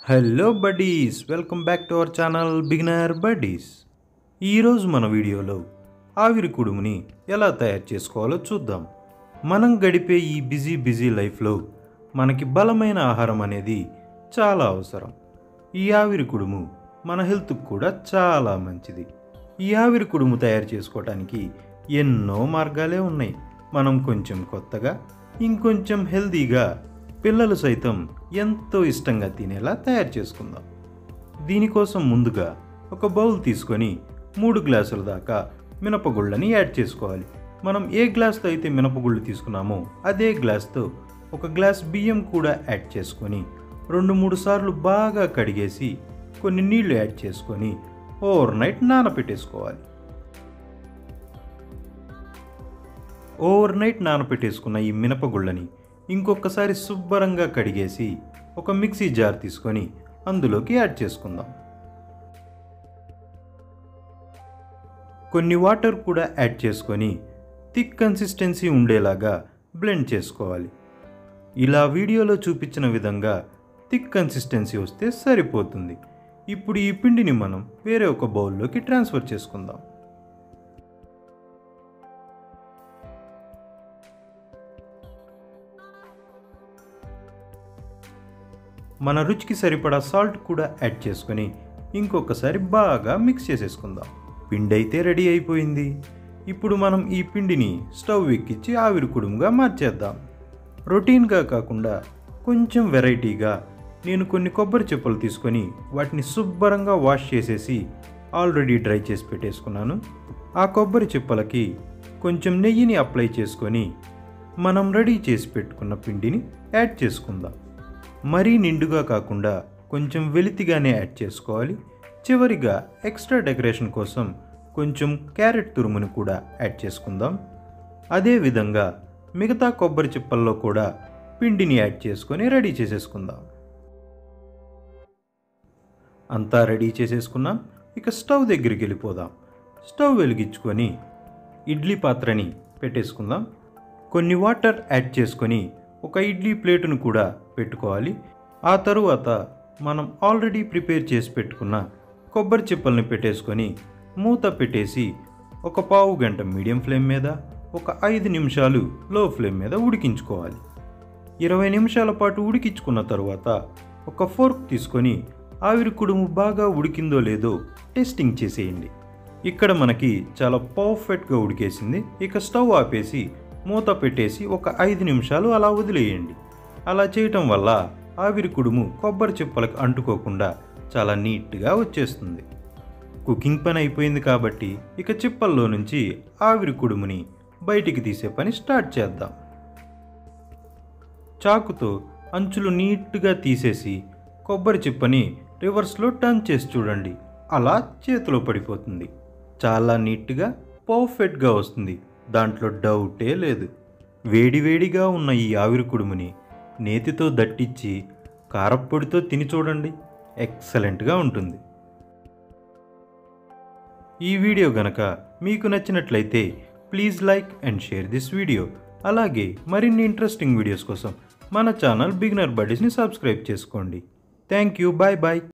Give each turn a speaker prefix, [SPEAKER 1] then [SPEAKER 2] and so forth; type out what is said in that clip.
[SPEAKER 1] hello buddies welcome back to our channel beginner buddies ఈరోజు మన వీడియోలో ఆవిరి కుడుముని ఎలా తయారు చేసుకోవాలో చూద్దాం మనం గడిపే ఈ బిజీ బిజీ లైఫ్లో మనకి బలమైన ఆహారం అనేది చాలా అవసరం ఈ ఆవిరి కుడుము మన హెల్త్కి కూడా చాలా మంచిది ఈ ఆవిరి కుడుము తయారు చేసుకోవటానికి ఎన్నో మార్గాలే ఉన్నాయి మనం కొంచెం కొత్తగా ఇంకొంచెం హెల్తీగా పిల్లలు సైతం ఎంతో ఇష్టంగా తినేలా తయారు చేసుకుందాం దీనికోసం ముందుగా ఒక బౌల్ తీసుకొని మూడు గ్లాసుల దాకా మినపగుళ్ళని యాడ్ చేసుకోవాలి మనం ఏ గ్లాస్తో అయితే మినపగుళ్ళు తీసుకున్నామో అదే గ్లాస్తో ఒక గ్లాస్ బియ్యం కూడా యాడ్ చేసుకొని రెండు మూడు సార్లు బాగా కడిగేసి కొన్ని నీళ్లు యాడ్ చేసుకొని ఓవర్ నైట్ నానబెట్టేసుకోవాలి ఓవర్ నైట్ నానబెట్టేసుకున్న ఈ మినపగుళ్ళని ఇంకొకసారి శుభ్రంగా కడిగేసి ఒక మిక్సీ జార్ తీసుకొని అందులోకి యాడ్ చేసుకుందాం కొన్ని వాటర్ కూడా యాడ్ చేసుకొని థిక్ కన్సిస్టెన్సీ ఉండేలాగా బ్లెండ్ చేసుకోవాలి ఇలా వీడియోలో చూపించిన విధంగా థిక్ కన్సిస్టెన్సీ వస్తే సరిపోతుంది ఇప్పుడు ఈ పిండిని మనం వేరే ఒక బౌల్లోకి ట్రాన్స్ఫర్ చేసుకుందాం మన రుచికి సరిపడా సాల్ట్ కూడా యాడ్ చేసుకొని ఇంకొకసారి బాగా మిక్స్ చేసేసుకుందాం పిండి అయితే రెడీ అయిపోయింది ఇప్పుడు మనం ఈ పిండిని స్టవ్ ఎక్కించి ఆవిరి కుడుముగా మార్చేద్దాం రొటీన్గా కాకుండా కొంచెం వెరైటీగా నేను కొన్ని కొబ్బరి చెప్పులు తీసుకొని వాటిని శుభ్రంగా వాష్ చేసేసి ఆల్రెడీ డ్రై చేసి పెట్టేసుకున్నాను ఆ కొబ్బరి చిప్పలకి కొంచెం నెయ్యిని అప్లై చేసుకొని మనం రెడీ చేసి పెట్టుకున్న పిండిని యాడ్ చేసుకుందాం మరీ నిండుగా కాకుండా కొంచెం వెలితిగానే యాడ్ చేసుకోవాలి చివరిగా ఎక్స్ట్రా డెకరేషన్ కోసం కొంచెం క్యారెట్ తురుముని కూడా యాడ్ చేసుకుందాం అదేవిధంగా మిగతా కొబ్బరి చిప్పల్లో కూడా పిండిని యాడ్ చేసుకొని రెడీ చేసేసుకుందాం అంతా రెడీ చేసేసుకున్నాం ఇక స్టవ్ దగ్గరికి వెళ్ళిపోదాం స్టవ్ వెలిగించుకొని ఇడ్లీ పాత్రని పెట్టేసుకుందాం కొన్ని వాటర్ యాడ్ చేసుకొని ఒక ఇడ్లీ ప్లేటును కూడా పెట్టుకోవాలి ఆ తరువాత మనం ఆల్రెడీ ప్రిపేర్ చేసి పెట్టుకున్న కొబ్బరి చిప్పల్ని పెట్టేసుకొని మూత పెట్టేసి ఒక పావు గంట మీడియం ఫ్లేమ్ మీద ఒక ఐదు నిమిషాలు లో ఫ్లేమ్ మీద ఉడికించుకోవాలి ఇరవై నిమిషాల పాటు ఉడికించుకున్న తరువాత ఒక ఫోర్క్ తీసుకొని ఆవిరి కుడుము బాగా ఉడికిందో లేదో టెస్టింగ్ చేసేయండి ఇక్కడ మనకి చాలా పర్ఫెక్ట్గా ఉడికేసింది ఇక స్టవ్ ఆపేసి మూత పెట్టేసి ఒక ఐదు నిమిషాలు అలా వదిలేయండి అలా చేయటం వల్ల ఆవిరి కుడుము కొబ్బరి చిప్పలకు అంటుకోకుండా చాలా నీట్గా వచ్చేస్తుంది కుకింగ్ పని అయిపోయింది కాబట్టి ఇక చిప్పల్లో నుంచి ఆవిరి కుడుముని బయటికి తీసే పని స్టార్ట్ చేద్దాం చాకుతో అంచులు నీట్గా తీసేసి కొబ్బరి చిప్పని రివర్స్లో టర్న్ చేసి చూడండి అలా చేతిలో పడిపోతుంది చాలా నీట్గా పర్ఫెక్ట్గా వస్తుంది దాంట్లో డౌటే లేదు వేడివేడిగా ఉన్న ఈ ఆవిరి కుడుముని నేతితో దట్టించి కారప్పొడితో తిని చూడండి ఎక్సలెంట్గా ఉంటుంది ఈ వీడియో గనక మీకు నచ్చినట్లయితే please like and share this video అలాగే మరిన్ని ఇంట్రెస్టింగ్ వీడియోస్ కోసం మన ఛానల్ బిగినర్ బడీస్ని సబ్స్క్రైబ్ చేసుకోండి థ్యాంక్ యూ బాయ్ బాయ్